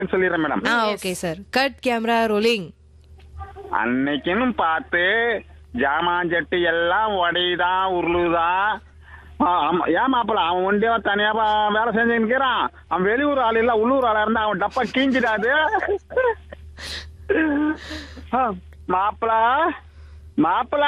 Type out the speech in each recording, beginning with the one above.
சொல்லிடுறேன் மேடம் ஆ okay sir cut camera rolling அன்னைக்குன்னு பார்த்து ஜாமான் ஜட்டி எல்லாம் உடையுதான் உருளுதான் ஆ, ஆமா. ஏன் மாப்பிள அவன் ஒண்டியா தனியா பா- வேலை செஞ்சு நிக்கிறான் அவன் வெளியூர் ஆள் இல்ல உள்ளூர் ஆளா இருந்தா அவன் டப்பா கீஞ்சிடாது மாப்பிள மாப்பிள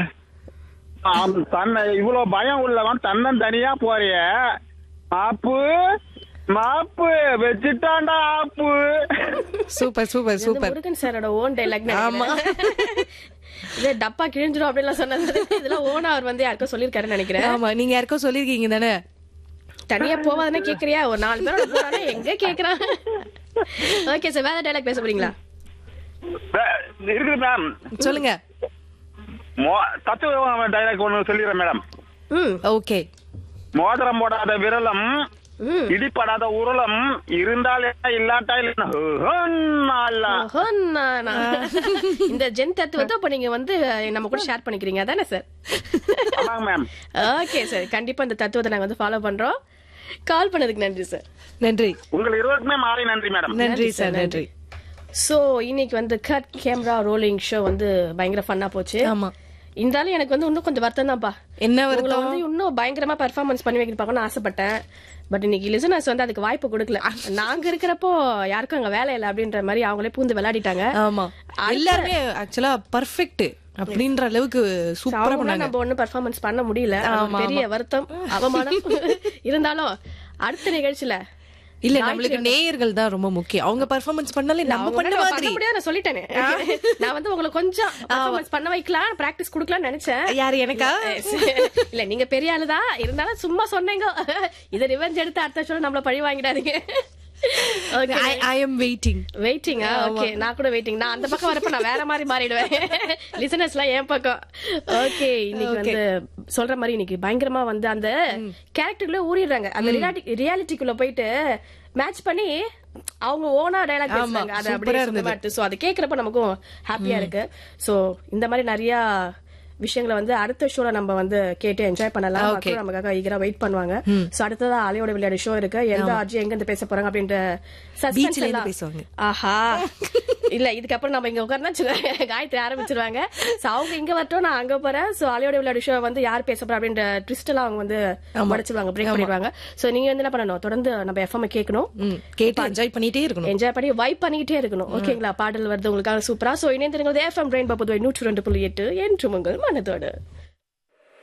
அவன் தன்னை இவ்வளவு பயம் உள்ளவன் தன்னன் தனியா போறிய மாப்பு மாப்பு வச்சுட்டான்டா ஆப்பு சூப்பர் சூப்பர் இது சூப்பர் முருகன் சாரோட ஓன் டைலாக் ஆமா. இதே டப்பா கிழிஞ்சிரும் அப்படிலாம் சொன்னது இதெல்லாம் ஓனா அவர் வந்து யாருக்கும் சொல்லியிருக்காருன்னு நினைக்கிறேன் ஆமா நீங்க யாருக்கோ சொல்லிருக்கீங்க தானே தனியா போவாதானே கேக்குறியா ஒரு நாலு பேரோட போறானே எங்க கேக்குறான் ஓகே சார் வேற டைலாக் பேச போறீங்களா வே- இருக்குது மேம் சொல்லுங்க மோ- தத்துவ டைலாக் ஒண்ணு சொல்லிடுறேன் மேடம் ம் ஓகே மோதிரம் போடாத விரலம் ம் இடிப்படாத உருளம் இருந்தால் என்ன இல்லாட்டா இல்ல ஹோன்னாலா. ஓஹோ, நான், நான். இந்த ஜென் தத்துவத்தை இப்ப நீங்க வந்து நம்ம கூட ஷேர் பண்ணிக்கிறீங்க அதானே சார் ஆமாங்க மேம் ஓகே சார் கண்டிப்பா இந்த தத்துவத்தை நாங்க வந்து ஃபாலோ பண்றோம் கால் பண்ணதுக்கு நன்றி சார் நன்றி உங்கள் இருவருக்குமே மாறி நன்றி மேடம் நன்றி சார் நன்றி சோ இன்னைக்கு வந்து கட் கேமரா ரோலிங் ஷோ வந்து பயங்கர ஃபன்னா போச்சு ஆமா இருந்தாலும் எனக்கு வந்து இன்னும் கொஞ்சம் வருத்தம் தான்ப்பா என்ன உங்களை வருத்தம் வந்து இன்னும் பயங்கரமா பெர்ஃபார்மன்ஸ் பண்ணி வைக்க பார்க்கணும்னு ஆசைப்பட்டேன் பட் இன்னைக்கு லிசனர்ஸ் வந்து அதுக்கு வாய்ப்பு கொடுக்கல நாங்க இருக்கிறப்போ யாருக்கும் அங்க வேலை இல்லை அப்படின்ற மாதிரி அவங்களே பூந்து விளையாடிட்டாங்க ஆமா எல்லாருமே ஆக்சுவலா பர்ஃபெக்ட் அப்படின்ற அளவுக்கு சூப்பரா அவங்களால பண்ணாங்க நம்ம ஒண்ணும் பெர்ஃபார்மன்ஸ் பண்ண முடியல அது ஒரு பெரிய வருத்தம் அவமானம் இருந்தாலும் அடுத்த நிகழ்ச்சியில இல்ல நம்மளுக்கு நேயர்கள் தான் ரொம்ப முக்கியம் அவங்க பெர்ஃபார்மன்ஸ் பண்ணாலே நம்ம அவங்க பண்ண முன்னாடி மாதிரி பண்ண முடியாது நான் சொல்லிட்டேனே நான் வந்து உங்களை கொஞ்சம் பெர்ஃபார்மன்ஸ் பண்ண வைக்கலாம் பிராக்டிஸ் கொடுக்கலாம்னு நினைச்சேன் யாரு எனக்கா இல்ல நீங்க பெரிய ஆளுதான் இருந்தாலும் சும்மா சொன்னீங்க இத ரிவெஞ்ச் எடுத்து அடுத்த ஷோ நம்மள பழி வாங்கிடாதீங்க ஓகே ஐ எம் வெயிட்டிங் வெயிட்டிங்கா ஓகே நான் கூட வெயிட்டிங் நான் அந்த பக்கம் வரப்ப நான் வேற மாதிரி மாறிடுவேன் லிசனர்ஸ்லாம் என் பக்கம் ஓகே இன்னைக்கு வந்து சொல்ற மாதிரி இன்னைக்கு பயங்கரமா வந்து அந்த கேரக்டர்ல ஊறிடுறாங்க அந்த ரியாலிட்டிக்குள்ள போயிட்டு மேட்ச் பண்ணி அவங்க ஓனா டைலாக் பேசுறாங்க அது அப்படியே சொந்தமாட்டு சோ அது கேக்குறப்ப நமக்கும் ஹாப்பியா இருக்கு சோ இந்த மாதிரி நிறைய விஷயங்களை வந்து அடுத்த ஷோல நம்ம வந்து கேட்டு என்ஜாய் பண்ணலாம் மக்களும் நமக்காக ஈகரா வெயிட் பண்ணுவாங்க சோ அடுத்ததா அலையோட விளையாடு ஷோ இருக்கு எந்த ஆர்ஜி எங்க இருந்து பேச போறாங்க அப்படின்ற suspense பீச்ல இருந்து எல்லாம். பேசுவாங்க. ஆஹா இல்ல இதுக்கப்புறம் நம்ம இங்க உட்கார்ந்தா வச்சுக்கோங்க, காயத்ரி ஆரம்பிச்சிருவாங்க சோ அவங்க இங்க வரட்டும் நான் அங்க போறேன் சோ அலையோட விளையாடு ஷோ வந்து யார் பேச போறா அப்படின்ற ட்விஸ்ட் எல்லாம் அவங்க வந்து உடைச்சிருவாங்க பிரேக் பண்ணிடுவாங்க சோ நீங்க வந்து என்ன பண்ணணும் தொடர்ந்து நம்ம எஃப்எம் கேட்கணும் ம், கேட்டு என்ஜாய் பண்ணிட்டே இருக்கணும் என்ஜாய் பண்ணி வைப் பண்ணிக்கிட்டே இருக்கணும் ஓகேங்களா பாடல் வருது உங்களுக்காக சூப்பரா சோ இணைந்திருங்கள் எஃப்எம் பிரெயின் பப்புதுவை நூற்று ரெண்டு புள்ளி எட்டு என்று உங்கள் மனதோடு